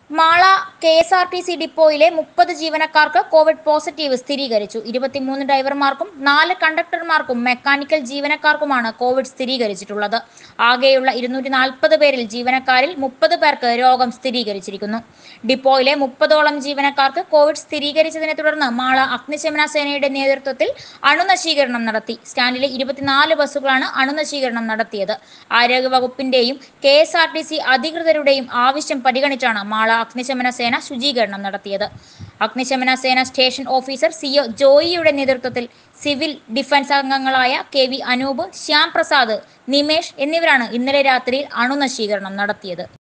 Mala K S R T C ഡിപ്പോയിലെ മുപ്പത് ജീവനക്കാർക്ക് കോവിഡ് പോസിറ്റീവ് സ്ഥിരീകരിച്ചു ഇരുപത്തിമൂന്ന് ഡ്രൈവർമാർക്കും നാല് കണ്ടക്ടർമാർക്കും മെക്കാനിക്കൽ ജീവനക്കാർക്കുമാണ് കോവിഡ് സ്ഥിരീകരിച്ചിട്ടുള്ളത് ആകെയുള്ള ഇരുന്നൂറ്റി നാൽപ്പത് പേരിൽ ജീവനക്കാരിൽ മുപ്പത് പേർക്ക് രോഗം സ്ഥിരീകരിച്ചിരിക്കുന്നു ഡിപ്പോയിലെ മുപ്പതോളം ജീവനക്കാർക്ക് കോവിഡ് സ്ഥിരീകരിച്ചതിനെ തുടർന്ന് മാള അഗ്നിശമന സേനയുടെ നേതൃത്വത്തിൽ അണുനശീകരണം നടത്തി സ്റ്റാൻഡിലെ ഇരുപത്തിനാല് ബസ്സുകളാണ് അണുനശീകരണം നടത്തിയത് ആരോഗ്യവകുപ്പിന്റെയും K S R T C അധികൃതരുടെയും ആവശ്യം പരിഗണിച്ചാണ് മാള അഗ്നിശമന സേന ശുചീകരണം നടത്തിയത് അഗ്നിശമന സേന സ്റ്റേഷൻ ഓഫീസർ സി ഒ ജോയിയുടെ നേതൃത്വത്തിൽ സിവിൽ ഡിഫൻസ് അംഗങ്ങളായ കെ വി അനൂപ് ശ്യാം പ്രസാദ് നിമേഷ് എന്നിവരാണ് ഇന്നലെ രാത്രിയിൽ അണുനശീകരണം നടത്തിയത്